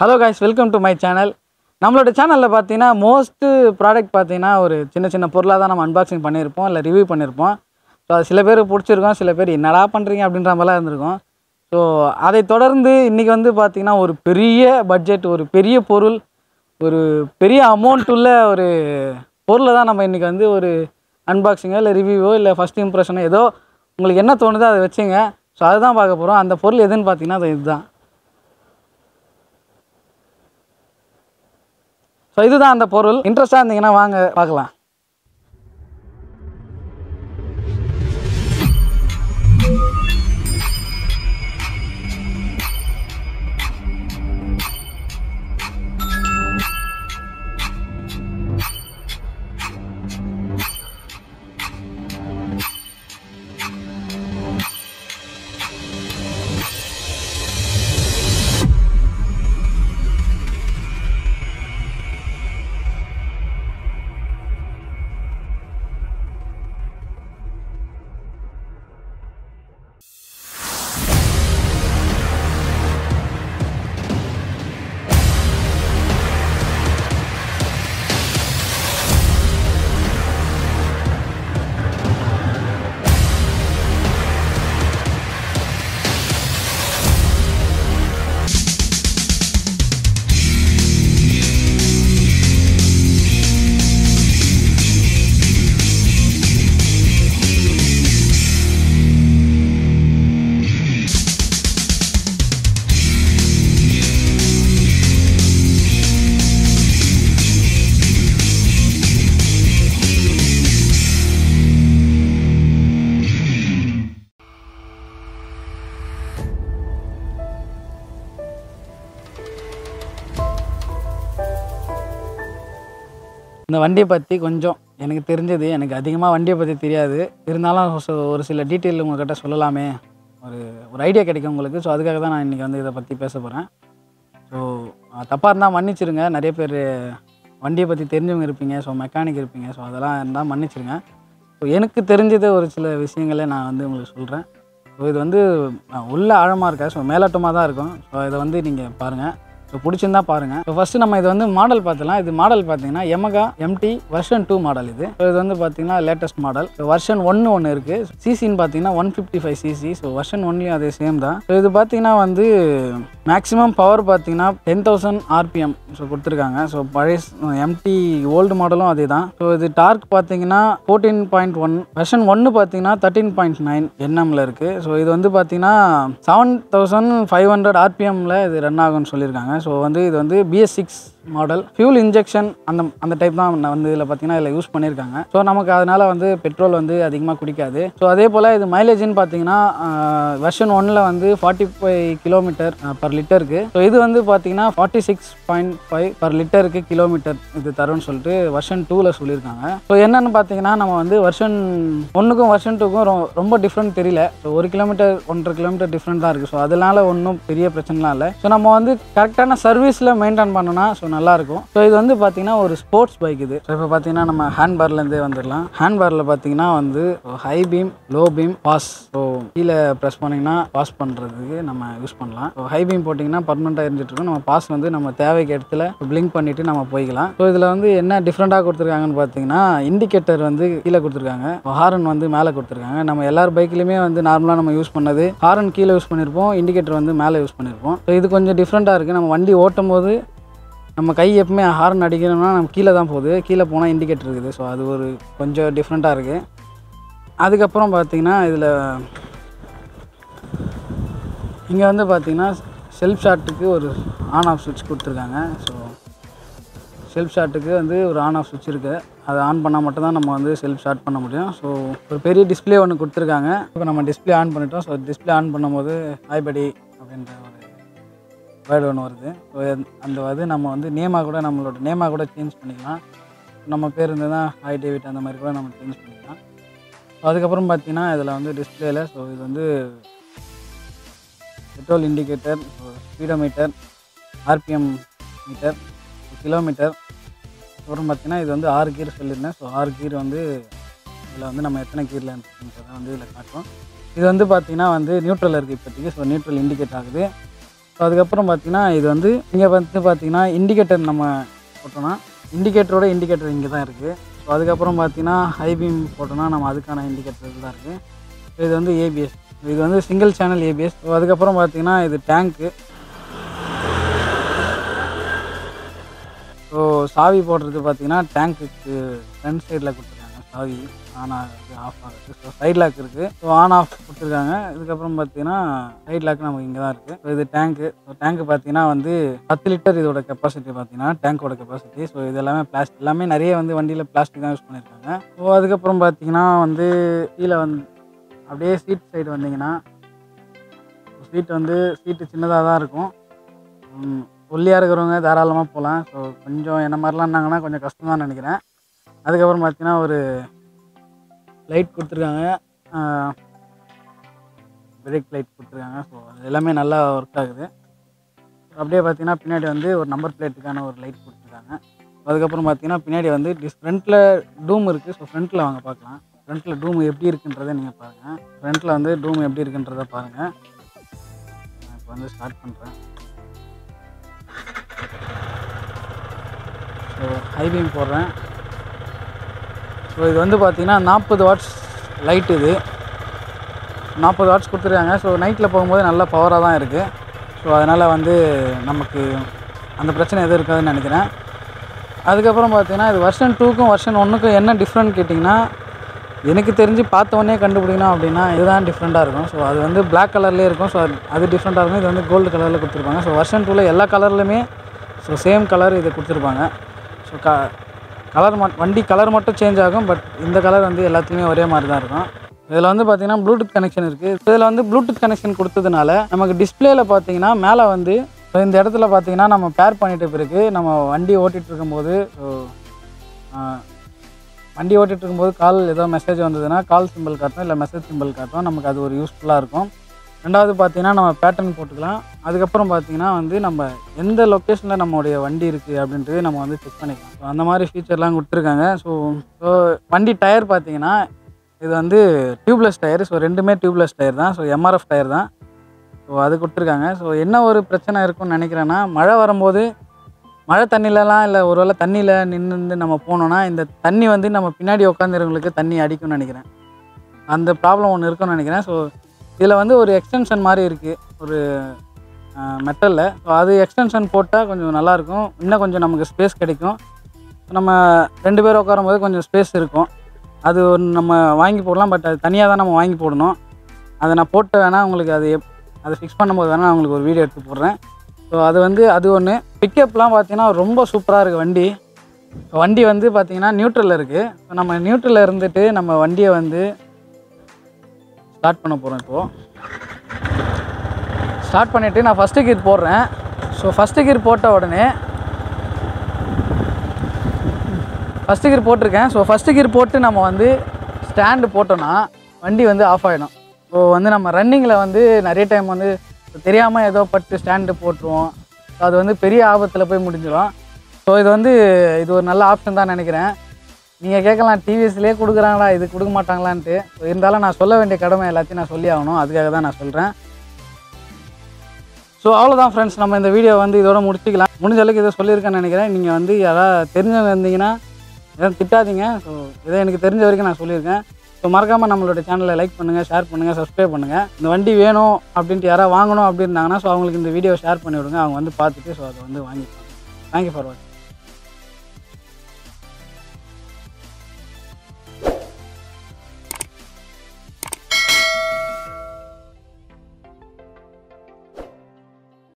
hello guys welcome to my channel நம்மளோட சேனலில் பார்த்தீங்கன்னா மோஸ்ட்டு ப்ராடக்ட் பார்த்தீங்கன்னா ஒரு சின்ன சின்ன பொருளாக தான் நம்ம அன்பாக்சிங் பண்ணியிருப்போம் இல்லை ரிவ்யூ பண்ணியிருப்போம் ஸோ அது சில பேர் பிடிச்சிருக்கோம் சில பேர் என்னடா பண்ணுறீங்க அப்படின்ற மாதிரிலாம் இருந்திருக்கும் ஸோ அதை தொடர்ந்து இன்றைக்கி வந்து பார்த்திங்கன்னா ஒரு பெரிய பட்ஜெட் ஒரு பெரிய பொருள் ஒரு பெரிய அமௌண்ட் உள்ள ஒரு பொருளை தான் நம்ம இன்றைக்கி வந்து ஒரு அன்பாக்சிங்கோ இல்லை ரிவ்யூவோ இல்லை ஃபஸ்ட் இம்ப்ரெஷனோ ஏதோ உங்களுக்கு என்ன தோணுதோ அதை வச்சுங்க ஸோ அதுதான் பார்க்க போகிறோம் அந்த பொருள் எதுன்னு பார்த்தீங்கன்னா அது இதுதான் ஸோ இதுதான் அந்த பொருள் இன்ட்ரெஸ்டாக இருந்தீங்கன்னா வாங்க பார்க்கலாம் இந்த வண்டியை பற்றி கொஞ்சம் எனக்கு தெரிஞ்சது எனக்கு அதிகமாக வண்டியை பற்றி தெரியாது இருந்தாலும் சொ- ஒரு சில டீட்டெயில் உங்கள்கிட்ட சொல்லலாமே ஒரு ஒரு ஐடியா கிடைக்கும் உங்களுக்கு ஸோ அதுக்காக தான் நான் இன்றைக்கி வந்து இதை பற்றி பேச போகிறேன் ஸோ தப்பாக இருந்தால் மன்னிச்சிருங்க நிறைய பேர் வண்டியை பற்றி தெரிஞ்சவங்க இருப்பீங்க ஸோ மெக்கானிக் இருப்பீங்க ஸோ அதெல்லாம் இருந்தால் மன்னிச்சிருங்க ஸோ எனக்கு தெரிஞ்சது ஒரு சில விஷயங்களை நான் வந்து உங்களுக்கு சொல்கிறேன் ஸோ இது வந்து அஹ், உள்ள ஆழமாக இருக்கா ஸோ மேலோட்டமாக தான் இருக்கும் ஸோ இதை வந்து நீங்கள் பாருங்கள் ஸோ பிடிச்சிருந்தா பாருங்கள் ஸோ ஃபஸ்ட்டு நம்ம இது வந்து மாடல் பார்த்துலாம் இது மாடல் பார்த்தீங்கன்னா Yamaha MT version two model இது ஸோ இது வந்து பார்த்தீங்கன்னா லேட்டஸ்ட் மாடல் ஸோ வெர்ஷன் ஒன்று ஒன்று இருக்குது சிசின்னு பார்த்தீங்கன்னா one fifty five CC so version ஒன்லேயும் அதே சேம் தான் ஸோ இது பார்த்தீங்கன்னா வந்து மேக்ஸிமம் பவர் பார்த்தீங்கன்னா டென் தௌசண்ட் ஆர்பிஎம் ஸோ கொடுத்துருக்காங்க ஸோ பழைய எம்டி ஓல்டு மாடலும் அதே தான் ஸோ இது டார்க் பார்த்தீங்கன்னா ஃபோர்டீன் பாயிண்ட் ஒன் வெர்ஷன் ஒன்று பார்த்தீங்கன்னா தேர்ட்டீன் பாயிண்ட் நைன் என்எம்ல இருக்குது ஸோ இது வந்து பார்த்தீங்கன்னா செவன் தௌசண்ட் ஃபைவ் ஹண்ட்ரட் ஆர்பிஎம்மில் இது ரன் ஆகும்னு சொல்லியிருக்காங்க ஸோ வந்து இது வந்து BS six model fuel injection அந்த அந்த டைப் தான் நான் வந்து இதில் பார்த்தீங்கன்னா இதில் யூஸ் பண்ணியிருக்காங்க ஸோ நமக்கு அதனால் வந்து பெட்ரோல் வந்து அதிகமாக குடிக்காது ஸோ அதே போல் இது மைலேஜ்னு பார்த்தீங்கன்னா வெர்ஷன் ஒன்னில் வந்து ஃபார்ட்டி ஃபைவ் கிலோமீட்டர் பர் லிட்டருக்கு ஸோ இது வந்து பார்த்தீங்கன்னா forty six point five per லிட்டருக்கு கிலோமீட்டர் இது தரும்னு சொல்லிட்டு வெர்ஷன் டூவில் சொல்லியிருக்காங்க ஸோ என்னென்னு பார்த்தீங்கன்னா நம்ம வந்து வெர்ஷன் ஒன்றுக்கும் வெர்ஷன் டூக்கும் ரொம்ப டிஃப்ரெண்ட் தெரியல ஸோ ஒரு கிலோமீட்டர் ஒன்றரை கிலோமீட்டர் டிஃப்ரெண்ட் தான் இருக்குது ஸோ அதனால ஒன்றும் பெரிய பிரச்சனைலாம் இல்லை ஸோ நம்ம வந்து கரெக்டான சர்வீஸில் மெயின்டைன் பண்ணோம்னா ஸோ நல்லாயிருக்கும் ஸோ இது வந்து பார்த்தீங்கன்னா ஒரு ஸ்போர்ட்ஸ் பைக் இது ஸோ இப்போ பார்த்தீங்கன்னா நம்ம ஹேண்ட் பார்லேருந்தே வந்துடலாம் ஹேண்ட் பாரில் பார்த்தீங்கன்னா வந்து high beam low beam pass so கீழே ப்ரெஸ் பண்ணிங்கன்னா பாஸ் பண்ணுறதுக்கு நம்ம யூஸ் பண்ணலாம் ஸோ ஹை பீம் போட்டிங்கன்னா பர்மனெண்ட்டாக இருந்துட்டு இருக்கும் நம்ம பாஸ் வந்து நம்ம தேவைக்கு இடத்துல பிளிங்க் பண்ணிவிட்டு நம்ம போய்க்கலாம் ஸோ இதில் வந்து என்ன டிஃப்ரெண்ட்டாக கொடுத்துருக்காங்கன்னு பார்த்தீங்கன்னா இண்டிகேட்டர் வந்து கீழே கொடுத்துருக்காங்க ஹாரன் வந்து மேலே கொடுத்துருக்காங்க நம்ம எல்லார் பைக்லையுமே வந்து நார்மலாக நம்ம யூஸ் பண்ணது ஹாரன் கீழே யூஸ் பண்ணியிருப்போம் இண்டிகேட்டர் வந்து மேலே யூஸ் பண்ணியிருப்போம் ஸோ இது கொஞ்சம் டிஃப்ரெண்ட்டாக இருக்குது நம்ம வண்டி ஓட்டும் போது நம்ம கை எப்பவுமே ஹார்ன் அடிக்கணும்னா நம்ம கீழே தான் போகுது கீழே போனால் இண்டிகேட்டர் இருக்குது ஸோ அது ஒரு கொஞ்சம் டிஃப்ரெண்ட்டாக இருக்குது அதுக்கப்புறம் பார்த்தீங்கன்னா இதில் இங்கே வந்து பார்த்தீங்கன்னா செல்ஃப் ஷாட்டுக்கு ஒரு ஆன் ஆஃப் சுவிட்ச் கொடுத்துருக்காங்க ஸோ செல்ஃப் ஷாட்டுக்கு வந்து ஒரு ஆன் ஆஃப் சுவிட்ச் இருக்குது அதை ஆன் பண்ணால் மட்டும்தான் நம்ம வந்து செல்ஃப் ஷாட் பண்ண முடியும் ஸோ ஒரு பெரிய டிஸ்ப்ளே ஒன்று கொடுத்துருக்காங்க இப்போ நம்ம டிஸ்ப்ளே ஆன் பண்ணிட்டோம் ஸோ டிஸ்ப்ளே ஆன் பண்ணும்போது ஹாய்படி அப்படின்ற ஒரு வேர்டு ஒன்று வருது ஸோ அந்த இது நம்ம வந்து நேமாக கூட நம்மளோட நேமாக கூட சேஞ்ச் பண்ணிக்கலாம் நம்ம பேர் இருந்ததுன்னா ஹாய் டேவிட் அந்த மாதிரி கூட நம்ம சேஞ்ச் பண்ணிக்கலாம் ஸோ அதுக்கப்புறம் பார்த்தீங்கன்னா இதில் வந்து டிஸ்பிளேல ஸோ இது வந்து petrol indicator speedometer RPM meter kilometre அப்புறம் பார்த்தீங்கன்னா இது வந்து ஆறு கீர் சொல்லியிருந்தேன் ஸோ ஆறு கீர் வந்து இதில் வந்து நம்ம எத்தனை கீரில் இருக்குன்றதை வந்து இதில் காட்டுறோம் இது வந்து பார்த்தீங்கன்னா வந்து நியூட்ரல் இருக்குது இப்போதைக்கு ஸோ நியூட்ரல் இண்டிகேட் ஆகுது ஸோ அதுக்கப்புறம் பார்த்தீங்கன்னா இது வந்து இங்கே வந்து பார்த்தீங்கன்னா இண்டிகேட்டர் நம்ம போட்டோம்னா இண்டிகேட்டரோட இண்டிகேட்டர் இங்கே தான் இருக்குது ஸோ அதுக்கப்புறம் பார்த்தீங்கன்னா ஹை பீம் போட்டோம்னா நம்ம அதுக்கான இண்டிகேட்டர் தான் இருக்குது ஸோ இது வந்து ஏபிஎஸ் இது வந்து சிங்கிள் சேனல் ஏபிஎஸ் ஸோ அதுக்கப்புறம் பார்த்தீங்கன்னா இது டேங்க்கு ஸோ சாவி போடுறது பார்த்தீங்கன்னா டேங்க்குக்கு ஃப்ரண்ட் சைடில் கொடுத்துருக்காங்க சாவி ஆன் ஆகுது ஆஃப் ஆகுது ஸோ சைட் லாக் இருக்குது ஸோ ஆன் ஆஃப் கொடுத்துருக்காங்க இதுக்கப்புறம் பார்த்தீங்கன்னா சைட் லாக் நமக்கு இங்கே தான் இருக்குது ஸோ இது டேங்க்கு ஸோ டேங்க்கு பார்த்தீங்கன்னா வந்து பத்து லிட்டர் இதோட கெப்பாசிட்டி பார்த்தீங்கன்னா டேங்கோட கெப்பாசிட்டி ஸோ இது எல்லாமே பிளாஸ்டிக் எல்லாமே நிறைய வந்து வண்டியில் பிளாஸ்டிக் தான் யூஸ் பண்ணியிருக்காங்க ஸோ அதுக்கப்புறம் பார்த்தீங்கன்னா வந்து கீழே வந்து அப்படியே சீட் சைடு வந்தீங்கன்னா சீட் வந்து சீட்டு சின்னதாக தான் இருக்கும் ம், ஒல்லியாக இருக்கிறவங்க தாராளமாக போகலாம் ஸோ கொஞ்சம் என்ன மாதிரிலாம் இருந்தாங்கன்னா கொஞ்சம் கஷ்டம் தான் நினைக்கிறேன் அதுக்கப்புறம் பார்த்தீங்கன்னா ஒரு லைட் கொடுத்துருக்காங்க பிரேக் லைட் கொடுத்துருக்காங்க ஸோ அது எல்லாமே நல்லா ஒர்க் ஆகுது அப்படியே பார்த்தீங்கன்னா பின்னாடி வந்து ஒரு நம்பர் பிளேட்டுக்கான ஒரு லைட் கொடுத்துருக்காங்க அதுக்கப்புறம் பார்த்தீங்கன்னா பின்னாடி வந்து டிஸ் ஃப்ரண்ட்டில் டூம் இருக்குது ஸோ ஃப்ரண்ட்டில் வாங்க பார்க்கலாம் ஃப்ரண்ட்டில் டூம் எப்படி இருக்குன்றதை நீங்கள் பாருங்கள் ஃப்ரண்ட்டில் வந்து டூம் எப்படி இருக்குன்றதை பாருங்கள் நான் இப்போ வந்து ஸ்டார்ட் பண்ணுறேன் ஸோ ஹைபீம் போடுறேன் ஸோ இது வந்து பார்த்தீங்கன்னா நாற்பது வாட்ஸ் லைட் இது நாற்பது வாட்ஸ் கொடுத்துருக்காங்க ஸோ நைட்டில் போகும்போது நல்ல பவராக தான் இருக்குது ஸோ அதனால் வந்து நமக்கு அந்த பிரச்சனை எதுவும் இருக்காதுன்னு நினைக்கிறேன் அதுக்கப்புறம் பார்த்தீங்கன்னா இது வருஷன் டூக்கும் வருஷன் ஒன்றுக்கும் என்ன டிஃப்ரெண்ட் கேட்டிங்கன்னா எனக்கு தெரிஞ்சு பார்த்த உடனே கண்டுபிடிக்கணும் அப்படின்னா இதுதான் டிஃப்ரெண்ட்டாக இருக்கும் ஸோ அது வந்து Black கலர்லேயே இருக்கும் ஸோ அது அது டிஃப்ரெண்ட்டாக இருக்கும் இது வந்து கோல்டு கலரில் கொடுத்துருப்பாங்க ஸோ வருஷன் டூவில் எல்லா கலர்லையுமே ஸோ சேம் கலர் இது கொடுத்துருப்பாங்க ஸோ க கலர் மட் வண்டி கலர் மட்டும் சேஞ்ச் ஆகும் பட் இந்த கலர் வந்து எல்லாத்துலேயுமே ஒரே மாதிரி தான் இருக்கும் இதில் வந்து பார்த்தீங்கன்னா ப்ளூடூத் கனெக்ஷன் இருக்குது இதில் வந்து ப்ளூடூத் கனெக்ஷன் கொடுத்ததுனால நமக்கு டிஸ்பிளேல பார்த்தீங்கன்னா மேலே வந்து so இந்த இடத்துல பார்த்தீங்கன்னா நம்ம பேர் பண்ணிட்ட பிறகு நம்ம வண்டி ஓட்டிகிட்டு இருக்கும்போது ஸோ வண்டி ஓட்டிகிட்டு இருக்கும்போது கால் ஏதோ மெசேஜ் வந்ததுன்னா கால் சிம்பிள் காட்டும் இல்லை மெசேஜ் சிம்பிள் காட்டும் நமக்கு அது ஒரு யூஸ்ஃபுல்லாக இருக்கும் ரெண்டாவது பார்த்தீங்கன்னா நம்ம பேட்டர்ன் போட்டுக்கலாம் அதுக்கப்புறம் பார்த்தீங்கன்னா வந்து நம்ம எந்த லொக்கேஷனில் நம்மளுடைய வண்டி இருக்குது அப்படின்றது நம்ம வந்து செக் பண்ணிக்கலாம் ஸோ அந்த மாதிரி ஃபீச்சர்லாம் கொடுத்துருக்காங்க ஸோ ஸோ வண்டி டயர் பார்த்தீங்கன்னா இது வந்து டியூப்லெஸ் டயர் ஸோ ரெண்டுமே டியூப்லெஸ் டயர் தான் ஸோ எம்ஆர்எஃப் டயர் தான் ஸோ அது கொடுத்துருக்காங்க ஸோ என்ன ஒரு பிரச்சனை இருக்கும்னு நினைக்கிறேன்னா மழை வரும்போது மழை தண்ணிலலாம் இல்லை ஒருவேளை தண்ணியில் நின்று நம்ம போனோம்னா இந்த தண்ணி வந்து நம்ம பின்னாடி உட்காந்துருவங்களுக்கு தண்ணி அடிக்கும்னு நினைக்கிறேன் அந்த ப்ராப்ளம் ஒன்று இருக்கும்னு நினைக்கிறேன் ஸோ இதில் வந்து ஒரு எக்ஸ்டென்ஷன் மாதிரி இருக்குது ஒரு மெட்டலில் ஸோ அது எக்ஸ்டென்ஷன் போட்டால் கொஞ்சம் நல்லாயிருக்கும் இன்னும் கொஞ்சம் நமக்கு ஸ்பேஸ் கிடைக்கும் நம்ம ரெண்டு பேர் உட்காரும்போது கொஞ்சம் ஸ்பேஸ் இருக்கும் அது ஒன்று நம்ம வாங்கி போடலாம் பட் அது தனியாக தான் நம்ம வாங்கி போடணும் அதை நான் போட்டு வேணால் உங்களுக்கு அது எப் அதை ஃபிக்ஸ் பண்ணும்போது வேணால் நான் உங்களுக்கு ஒரு வீடியோ எடுத்து போடுறேன் ஸோ அது வந்து அது ஒன்று பிக்கப்லாம் பார்த்தீங்கன்னா ரொம்ப சூப்பராக இருக்குது வண்டி வண்டி வந்து பார்த்தீங்கன்னா நியூட்ரலில் இருக்குது ஸோ நம்ம நியூட்ரலில் இருந்துட்டு நம்ம வண்டியை வந்து ஸ்டார்ட் பண்ண போகிறோம் இப்போது ஸ்டார்ட் பண்ணிவிட்டு நான் ஃபஸ்ட்டு கீர் போடுறேன் ஸோ ஃபஸ்ட்டு கீர் போட்ட உடனே ஃபஸ்ட்டு கீர் போட்டிருக்கேன் ஸோ ஃபஸ்ட்டு கீர் போட்டு நம்ம வந்து ஸ்டாண்டு போட்டோன்னா வண்டி வந்து ஆஃப் ஆகிடும் ஸோ வந்து நம்ம ரன்னிங்கில் வந்து நிறைய டைம் வந்து தெரியாமல் ஏதோ பட்டு ஸ்டாண்டு போட்டுருவோம் ஸோ அது வந்து பெரிய ஆபத்தில் போய் முடிஞ்சிடும் ஸோ இது வந்து இது ஒரு நல்ல ஆப்ஷன் தான் நினைக்கிறேன் நீங்கள் கேட்கலாம் டிவிஎஸ்லேயே கொடுக்குறாங்களா இது கொடுக்க மாட்டாங்களான்ட்டு ஸோ இருந்தாலும் நான் சொல்ல வேண்டிய கடமை எல்லாத்தையும் நான் சொல்லி ஆகணும் அதுக்காக தான் நான் சொல்கிறேன் ஸோ அவ்வளோதான் ஃப்ரெண்ட்ஸ் நம்ம இந்த வீடியோ வந்து இதோட முடிச்சுக்கலாம் முடிஞ்ச அளவுக்கு இதை சொல்லியிருக்கேன்னு நினைக்கிறேன் நீங்கள் வந்து யாராவது தெரிஞ்சவங்க இருந்தீங்கன்னா எதுவும் திட்டாதீங்க ஸோ இதை எனக்கு தெரிஞ்ச வரைக்கும் நான் சொல்லியிருக்கேன் ஸோ மறக்காமல் நம்மளோட சேனலை லைக் பண்ணுங்கள் ஷேர் பண்ணுங்கள் சப்ஸ்கிரைப் பண்ணுங்கள் இந்த வண்டி வேணும் அப்படின்ட்டு யாராவது வாங்கணும் அப்படின்னாங்கன்னா ஸோ அவங்களுக்கு இந்த வீடியோ ஷேர் பண்ணி விடுங்க அவங்க வந்து பார்த்துட்டு ஸோ அதை வந்து வாங்கிப்பாங்க தேங்க்யூ ஃபார் வாட்சிங்